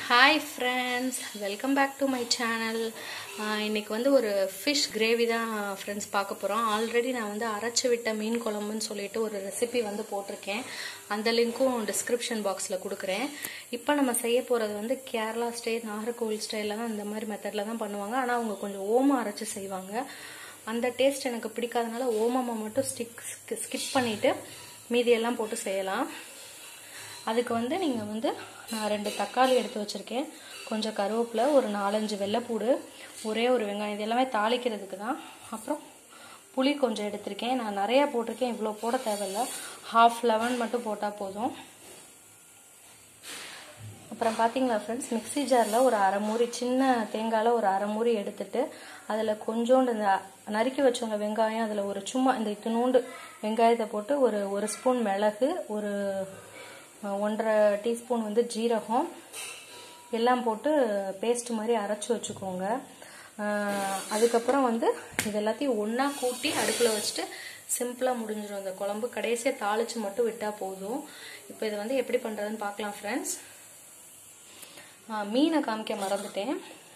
hi friends welcome back to my channel இன்னைக்கு வந்து ஒரு ஃபிஷ் கிரேவி தான் ஃப்ரெண்ட்ஸ் பார்க்க போகிறோம் ஆல்ரெடி நான் வந்து அரைச்சி விட்ட மீன் குழம்புன்னு சொல்லிட்டு ஒரு ரெசிபி வந்து போட்டிருக்கேன் அந்த லிங்க்கும் டிஸ்கிரிப்ஷன் பாக்ஸில் கொடுக்குறேன் இப்போ நம்ம செய்ய போகிறது வந்து கேரளா ஸ்டைல் நாகர்கோவில் ஸ்டைலில் தான் இந்த மாதிரி மெத்தடில் தான் பண்ணுவாங்க ஆனால் அவங்க கொஞ்சம் ஓமம் அரைச்சி செய்வாங்க அந்த டேஸ்ட் எனக்கு பிடிக்காதனால ஓமமை மட்டும் ஸ்டிக் ஸ்கிப் பண்ணிவிட்டு மீதியெல்லாம் போட்டு செய்யலாம் அதுக்கு வந்து நீங்கள் வந்து நான் ரெண்டு தக்காளி எடுத்து வச்சுருக்கேன் கொஞ்சம் கருவேப்பிலை ஒரு நாலஞ்சு வெள்ளைப்பூடு ஒரே ஒரு வெங்காயம் இது எல்லாமே தாளிக்கிறதுக்கு தான் அப்புறம் புளி கொஞ்சம் எடுத்திருக்கேன் நான் நிறையா போட்டிருக்கேன் இவ்வளோ போட தேவையில்ல ஹாஃப் லெவன் மட்டும் போட்டால் போதும் அப்புறம் பார்த்தீங்களா ஃப்ரெண்ட்ஸ் மிக்சி ஜாரில் ஒரு அரை மூடி சின்ன தேங்காயில் ஒரு அரை மூடி எடுத்துட்டு அதில் கொஞ்சோண்டு இந்த நறுக்கி வச்சவங்க வெங்காயம் அதில் ஒரு சும்மா இந்த இத்தினூண்டு வெங்காயத்தை போட்டு ஒரு ஒரு ஸ்பூன் மிளகு ஒரு ஒன்றரை டீஸ்பூன் வந்து ஜீரகம் எல்லாம் போட்டு பேஸ்ட் மாதிரி அரைச்சி வச்சுக்கோங்க அதுக்கப்புறம் வந்து இது எல்லாத்தையும் ஒன்றா கூட்டி அடுப்பில் வச்சுட்டு சிம்பிளாக முடிஞ்சிடும் அந்த குழம்பு கடைசியாக தாளித்து மட்டும் விட்டால் போதும் இப்போ இதை வந்து எப்படி பண்ணுறதுன்னு பார்க்கலாம் ஃப்ரெண்ட்ஸ் மீனை காமிக்க மறந்துட்டேன்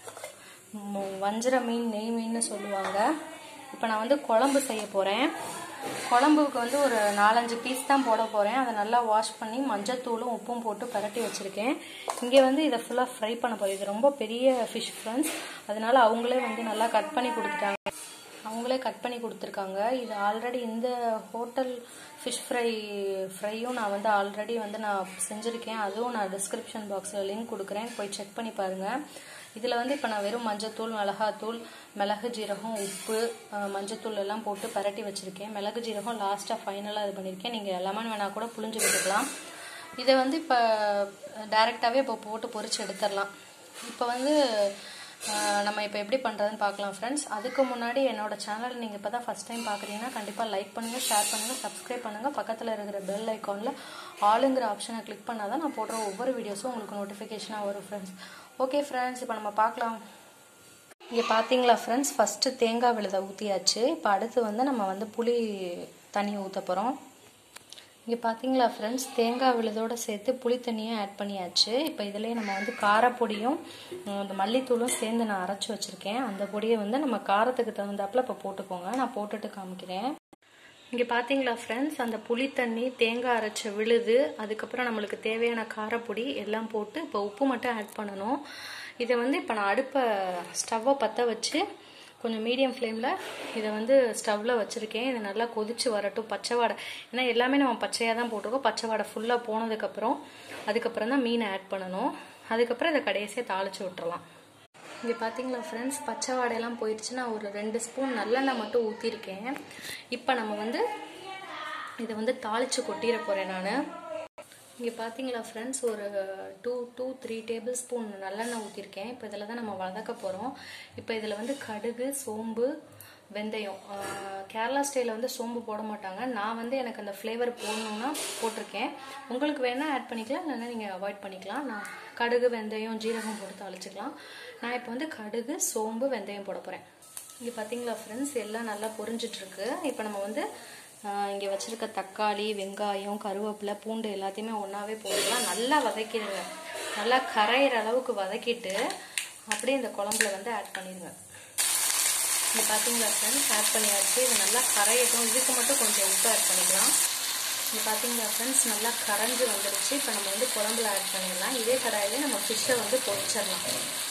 வஞ்சர மீன் நெய் மீன்னு சொல்லுவாங்க இப்போ நான் வந்து குழம்பு செய்ய போகிறேன் குழம்புக்கு வந்து ஒரு நாலஞ்சு பீஸ் தான் போட போகிறேன் அதை நல்லா வாஷ் பண்ணி மஞ்சத்தூளும் உப்பும் போட்டு பரட்டி வச்சுருக்கேன் இங்கே வந்து இதை ஃபுல்லாக ஃப்ரை பண்ண போகிறேன் இது ரொம்ப பெரிய ஃபிஷ் ஃப்ரெண்ட்ஸ் அதனால அவங்களே வந்து நல்லா கட் பண்ணி கொடுத்துட்டாங்க அவங்களே கட் பண்ணி கொடுத்துருக்காங்க இது ஆல்ரெடி இந்த ஹோட்டல் ஃபிஷ் ஃப்ரை ஃப்ரையும் நான் வந்து ஆல்ரெடி வந்து நான் செஞ்சுருக்கேன் அதுவும் நான் டிஸ்கிரிப்ஷன் பாக்ஸில் லிங்க் கொடுக்குறேன் போய் செக் பண்ணி பாருங்கள் இதில் வந்து இப்போ நான் வெறும் மஞ்சத்தூள் மிளகாத்தூள் மிளகு ஜீரகம் உப்பு மஞ்சத்தூள் எல்லாம் போட்டு பரட்டி வச்சுருக்கேன் மிளகு ஜீரகம் லாஸ்ட்டாக ஃபைனலாக இது பண்ணியிருக்கேன் நீங்கள் லெமன் வேணால் கூட புளிஞ்சு விட்டுக்கலாம் இதை வந்து இப்போ டைரெக்டாகவே இப்போ போட்டு பொறிச்சு எடுத்துடலாம் இப்போ வந்து நம்ம இப்போ எப்படி பண்ணுறதுன்னு பார்க்கலாம் ஃப்ரெண்ட்ஸ் அதுக்கு முன்னாடி என்னோட சேனல் நீங்கள் இப்போ தான் ஃபஸ்ட் டைம் பார்க்குறீங்கன்னா கண்டிப்பாக லைக் பண்ணுங்கள் ஷேர் பண்ணுங்கள் சப்ஸ்கிரைப் பண்ணுங்கள் பக்கத்தில் இருக்கிற பெல் ஐக்கானில் ஆளுங்கிற ஆப்ஷனை கிளிக் பண்ணால் தான் நான் போடுற ஒவ்வொரு வீடியோஸும் உங்களுக்கு நோட்டிஃபிகேஷனாக வரும் ஃப்ரெண்ட்ஸ் ஓகே ஃப்ரெண்ட்ஸ் இப்போ நம்ம பார்க்கலாம் இங்கே பார்த்தீங்களா ஃப்ரெண்ட்ஸ் ஃபஸ்ட்டு தேங்காய் விழுதை ஊற்றியாச்சு இப்போ அடுத்து வந்து நம்ம வந்து புளி தண்ணி ஊற்ற போகிறோம் இங்கே பார்த்தீங்களா ஃப்ரெண்ட்ஸ் தேங்காய் விழுதோடு சேர்த்து புளி தண்ணியும் ஆட் பண்ணியாச்சு இப்போ இதிலே நம்ம வந்து காரப்பொடியும் இந்த மல்லித்தூளும் சேர்ந்து நான் அரைச்சி வச்சுருக்கேன் அந்த பொடியை வந்து நம்ம காரத்துக்கு தகுந்தாப்பில் இப்போ போட்டுக்கோங்க நான் போட்டுட்டு காமிக்கிறேன் இங்கே பார்த்தீங்களா ஃப்ரெண்ட்ஸ் அந்த புளி தண்ணி தேங்காய் அரைச்ச விழுது அதுக்கப்புறம் நம்மளுக்கு தேவையான காரப்பொடி எல்லாம் போட்டு இப்போ உப்பு மட்டும் ஆட் பண்ணணும் இதை வந்து இப்போ நான் அடுப்பை ஸ்டவ்வை பற்ற வச்சு கொஞ்சம் மீடியம் ஃப்ளேமில் இதை வந்து ஸ்டவ்வில் வச்சுருக்கேன் இது நல்லா கொதிச்சு வரட்டும் பச்சை வாடை ஏன்னா எல்லாமே நம்ம பச்சையாக தான் போட்டிருக்கோம் பச்சை வாடை ஃபுல்லாக போனதுக்கப்புறம் அதுக்கப்புறம் தான் மீனை ஆட் பண்ணணும் அதுக்கப்புறம் இதை கடைசியாக தாளித்து விட்டுறலாம் இங்கே பார்த்தீங்களா ஃப்ரெண்ட்ஸ் பச்சை வாடையெல்லாம் போயிடுச்சு நான் ஒரு ரெண்டு ஸ்பூன் நல்லெண்ணெய் மட்டும் ஊற்றிருக்கேன் இப்போ நம்ம வந்து இதை வந்து தாளித்து கொட்டிட போகிறேன் நான் இங்கே பார்த்தீங்களா ஃப்ரெண்ட்ஸ் ஒரு two two three table spoon ஊற்றிருக்கேன் இப்போ இதில் தான் நம்ம வதக்க போகிறோம் இப்போ இதில் வந்து கடுகு சோம்பு வெந்தயம் கேரளா ஸ்டைலில் வந்து சோம்பு போட மாட்டாங்க நான் வந்து எனக்கு அந்த ஃப்ளேவர் போடணுன்னா போட்டிருக்கேன் உங்களுக்கு வேணால் ஆட் பண்ணிக்கலாம் இல்லைன்னா நீங்கள் அவாய்ட் பண்ணிக்கலாம் நான் கடுகு வெந்தயம் ஜீரகம் போட்டு தாளிச்சிக்கலாம் நான் இப்போ வந்து கடுகு சோம்பு வெந்தயம் போட போகிறேன் இங்கே பார்த்தீங்களா ஃப்ரெண்ட்ஸ் எல்லாம் நல்லா பொரிஞ்சிட்ருக்கு இப்போ நம்ம வந்து இங்கே வச்சுருக்க தக்காளி வெங்காயம் கருவேப்பிலை பூண்டு எல்லாத்தையுமே ஒன்றாவே போட்டுக்கலாம் நல்லா வதக்கிடுங்க நல்லா கரையிற அளவுக்கு வதக்கிட்டு அப்படியே இந்த குழம்புல வந்து ஆட் பண்ணிடுங்க இங்கே பார்த்தீங்களா ஃப்ரெண்ட்ஸ் ஆட் பண்ணியாச்சு இது நல்லா கரையட்டும் இதுக்கு மட்டும் கொஞ்சம் உப்பு ஆட் பண்ணிக்கலாம் இங்கே பார்த்தீங்களா ஃப்ரெண்ட்ஸ் நல்லா கரைஞ்சி வந்துருச்சு இப்போ நம்ம வந்து குழம்புல ஆட் பண்ணிடலாம் இதே கடாயிலே நம்ம ஃபிஷ்ஷை வந்து பொரிச்சிடலாம்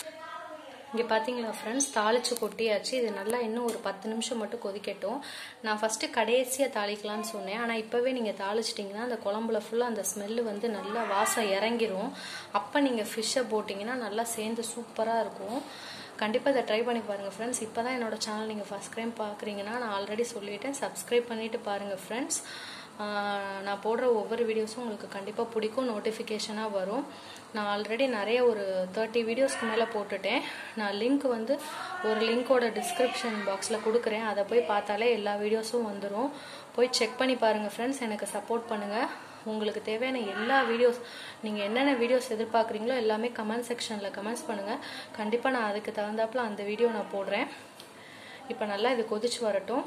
இங்கே பார்த்தீங்களா ஃப்ரெண்ட்ஸ் தாளித்து கொட்டியாச்சு இது நல்லா இன்னும் ஒரு பத்து நிமிஷம் மட்டும் கொதிக்கட்டும் நான் ஃபஸ்ட்டு கடைசியாக தாளிக்கலாம்னு சொன்னேன் ஆனால் இப்போவே நீங்கள் தாளிச்சிட்டிங்கன்னா அந்த குழம்புல ஃபுல்லாக அந்த ஸ்மெல்லு வந்து நல்லா வாசம் இறங்கிரும் அப்போ நீங்கள் ஃபிஷ்ஷை போட்டிங்கன்னா நல்லா சேர்ந்து சூப்பராக இருக்கும் கண்டிப்பாக இதை ட்ரை பண்ணி பாருங்கள் ஃப்ரெண்ட்ஸ் இப்போ தான் என்னோடய சேனல் நீங்கள் ஃபஸ்ட் டைம் பார்க்குறீங்கன்னா நான் ஆல்ரெடி சொல்லிட்டேன் சப்ஸ்கிரைப் பண்ணிவிட்டு பாருங்கள் ஃப்ரெண்ட்ஸ் நான் போடுற ஒவ்வொரு வீடியோஸும் உங்களுக்கு கண்டிப்பாக பிடிக்கும் நோட்டிஃபிகேஷனாக வரும் நான் ஆல்ரெடி நிறைய ஒரு தேர்ட்டி வீடியோஸ்க்கு மேலே போட்டுட்டேன் நான் லிங்க் வந்து ஒரு லிங்க்கோட டிஸ்கிரிப்ஷன் பாக்ஸில் கொடுக்குறேன் அதை போய் பார்த்தாலே எல்லா வீடியோஸும் வந்துடும் போய் செக் பண்ணி பாருங்கள் ஃப்ரெண்ட்ஸ் எனக்கு சப்போர்ட் பண்ணுங்கள் உங்களுக்கு தேவையான எல்லா வீடியோஸ் நீங்கள் என்னென்ன வீடியோஸ் எதிர்பார்க்குறீங்களோ எல்லாமே கமெண்ட் செக்ஷனில் கமெண்ட்ஸ் பண்ணுங்கள் கண்டிப்பாக நான் அதுக்கு தகுந்தாப்பில் அந்த வீடியோ நான் போடுறேன் இப்போ நல்லா இது கொதிச்சு வரட்டும்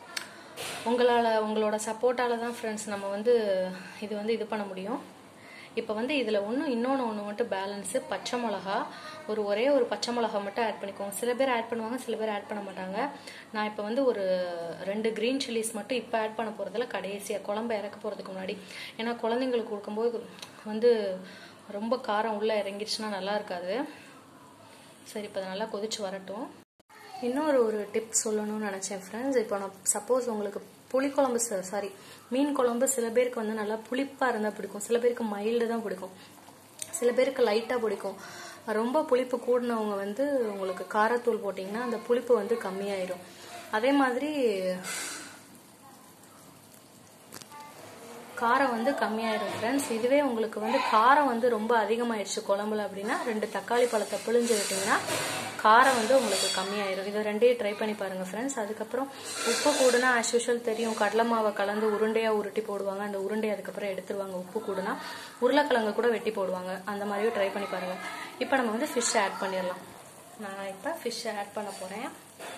உங்களால் உங்களோட சப்போர்ட்டால் தான் ஃப்ரெண்ட்ஸ் நம்ம வந்து இது வந்து இது பண்ண முடியும் இப்போ வந்து இதில் ஒன்று இன்னொன்று ஒன்று மட்டும் பேலன்ஸு பச்சை மிளகா ஒரு ஒரே ஒரு பச்சை மிளகா மட்டும் ஆட் பண்ணிக்கோங்க சில பேர் ஆட் பண்ணுவாங்க சில பேர் ஆட் பண்ண மாட்டாங்க நான் இப்போ வந்து ஒரு ரெண்டு க்ரீன் சில்லிஸ் மட்டும் இப்போ ஆட் பண்ண போகிறதுல கடைசியாக குழம்பு இறக்க போகிறதுக்கு முன்னாடி ஏன்னா குழந்தைங்களுக்கு கொடுக்கும்போது வந்து ரொம்ப காரம் உள்ளே இறங்கிடுச்சுன்னா நல்லா இருக்காது சரி இப்போ நல்லா கொதிச்சு வரட்டும் இன்னொரு ஒரு டிப் சொல்லணும்னு நினச்சேன் ஃப்ரெண்ட்ஸ் இப்போ நான் சப்போஸ் உங்களுக்கு புளிக்குழம்பு சாரி மீன் குழம்பு சில பேருக்கு வந்து நல்லா புளிப்பாக இருந்தால் பிடிக்கும் சில பேருக்கு மைல்டு தான் பிடிக்கும் சில பேருக்கு லைட்டாக பிடிக்கும் ரொம்ப புளிப்பு கூடினவங்க வந்து உங்களுக்கு காரத்தூள் போட்டிங்கன்னா அந்த புளிப்பு வந்து கம்மியாயிடும் அதே மாதிரி காரம் வந்து கம்மியாயிடும் ஃப்ரெண்ட்ஸ் இதுவே உங்களுக்கு வந்து காரம் வந்து ரொம்ப அதிகமாயிடுச்சு குழம்புல அப்படின்னா ரெண்டு தக்காளி பழத்தை பிழிஞ்சு விட்டிங்கன்னா காரம் வந்து உங்களுக்கு கம்மியாயிடும் இதை ரெண்டையும் ட்ரை பண்ணி பாருங்க ஃப்ரெண்ட்ஸ் அதுக்கப்புறம் உப்பு கூடுனா ஆஸ் யூஷுவல் தெரியும் கடலை மாவை கலந்து உருண்டையாக உருட்டி போடுவாங்க அந்த உருண்டையை அதுக்கப்புறம் எடுத்துருவாங்க உப்பு கூடுனா உருளைக்கிழங்கு கூட வெட்டி போடுவாங்க அந்த மாதிரியும் ட்ரை பண்ணி பாருங்க இப்போ நம்ம வந்து ஃபிஷ் ஆட் பண்ணிடலாம் நான் இப்போ ஃபிஷ் ஆட் பண்ண போகிறேன்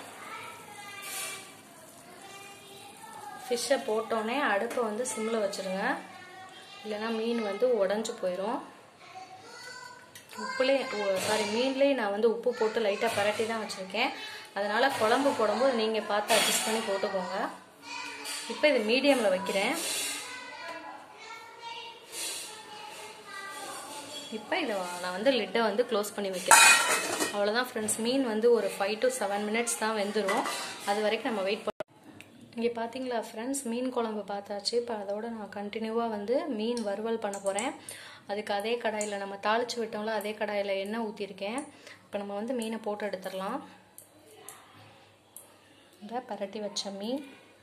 ஃபிஷ்ஷை போட்டோன்னே அடுப்பை வந்து சிம்மில் வச்சுருங்க இல்லைன்னா மீன் வந்து உடஞ்சி போயிடும் உப்புலே சாரி மீன்லேயே நான் வந்து உப்பு போட்டு லைட்டாக பரட்டி தான் வச்சுருக்கேன் அதனால் குழம்பு போடும்போது நீங்கள் பார்த்து அட்ஜஸ்ட் பண்ணி போட்டுக்கோங்க இப்போ இது மீடியமில் வைக்கிறேன் இப்போ இதை நான் வந்து லிட்டை வந்து க்ளோஸ் பண்ணி வைக்கிறேன் அவ்வளோதான் ஃப்ரெண்ட்ஸ் மீன் வந்து ஒரு ஃபைவ் டு செவன் மினிட்ஸ் தான் வெந்துடும் அது வரைக்கும் நம்ம வெயிட் பண்ண இங்கே பார்த்தீங்களா ஃப்ரெண்ட்ஸ் மீன் குழம்பு பார்த்தாச்சு இப்போ அதோட நான் கண்டினியூவாக வந்து மீன் வறுவல் பண்ண போகிறேன் அதுக்கு அதே கடாயில் நம்ம தாளித்து விட்டோம்ல அதே கடாயில் எண்ணெய் ஊற்றிருக்கேன் இப்போ நம்ம வந்து மீனை போட்டு எடுத்துடலாம் இந்த பரட்டி வச்ச மீன்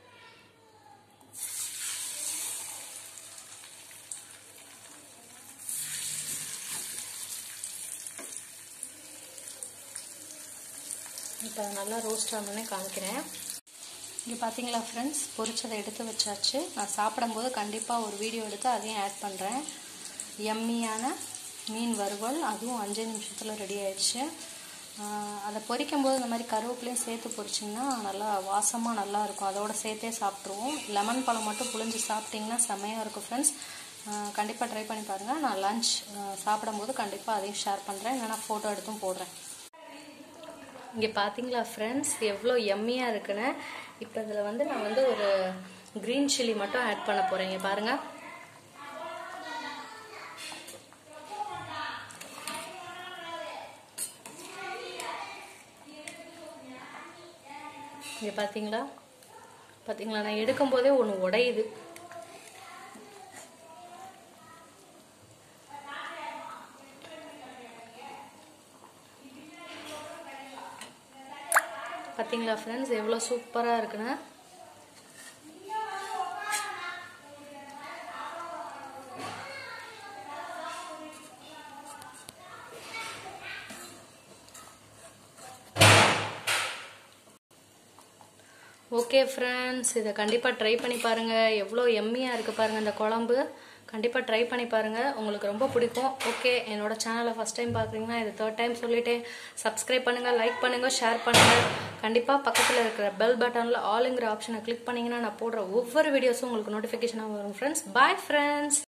இப்போ நல்லா ரோஸ்ட் ஆனோடனே காமிக்கிறேன் இங்கே பார்த்தீங்களா ஃப்ரெண்ட்ஸ் பொரிச்சதை எடுத்து வச்சாச்சு நான் சாப்பிடும்போது கண்டிப்பாக ஒரு வீடியோ எடுத்து அதையும் ஆட் பண்ணுறேன் எம்மியான மீன் வறுவல் அதுவும் அஞ்சு நிமிஷத்தில் ரெடி ஆயிடுச்சு அதை பொரிக்கும் போது இந்த மாதிரி கருவேப்பிலையும் சேர்த்து பொரிச்சிங்கன்னா நல்லா வாசமாக நல்லா இருக்கும் அதோட சேர்த்தே சாப்பிட்ருவோம் லெமன் பழம் மட்டும் புளிஞ்சு சாப்பிட்டிங்கன்னா செம்மையாக இருக்கும் ஃப்ரெண்ட்ஸ் கண்டிப்பாக ட்ரை பண்ணி பாருங்கள் நான் லஞ்ச் சாப்பிடும்போது கண்டிப்பாக அதையும் ஷேர் பண்ணுறேன் இல்லைனா ஃபோட்டோ எடுத்தும் போடுறேன் இங்கே பார்த்தீங்களா ஃப்ரெண்ட்ஸ் எவ்வளோ எம்மியாக இருக்குன்னு இப்போ இதில் வந்து நான் வந்து ஒரு க்ரீன் சில்லி மட்டும் ஆட் பண்ண போகிறேன் இங்கே பாருங்கள் இங்கே பார்த்தீங்களா பார்த்தீங்களா நான் எடுக்கும்போதே ஒன்று உடையுது பார்த்தீங்களா ஃப்ரெண்ட்ஸ் எவ்வளோ சூப்பராக இருக்குன்னு ஓகே ஃப்ரெண்ட்ஸ் இதை கண்டிப்பாக ட்ரை பண்ணி பாருங்கள் எவ்வளோ எம்மியாக இருக்குது பாருங்கள் இந்த குழம்பு கண்டிப்பாக ட்ரை பண்ணி பாருங்கள் உங்களுக்கு ரொம்ப பிடிக்கும் ஓகே என்னோட சேனலை ஃபஸ்ட் டைம் பார்க்குறீங்கன்னா இது தேர்ட் டைம் சொல்லிட்டேன் சப்ஸ்கிரைப் பண்ணுங்கள் லைக் பண்ணுங்கள் ஷேர் பண்ணுங்கள் கண்டிப்பாக பக்கத்தில் இருக்கிற பெல் பட்டனில் ஆளுங்கிற ஆப்ஷனை கிளிக் பண்ணிங்கன்னா நான் போடுற ஒவ்வொரு வீடியோஸும் உங்களுக்கு நோட்டிஃபிகேஷனாக வரும் ஃப்ரெண்ட்ஸ் பாய் ஃப்ரெண்ட்ஸ்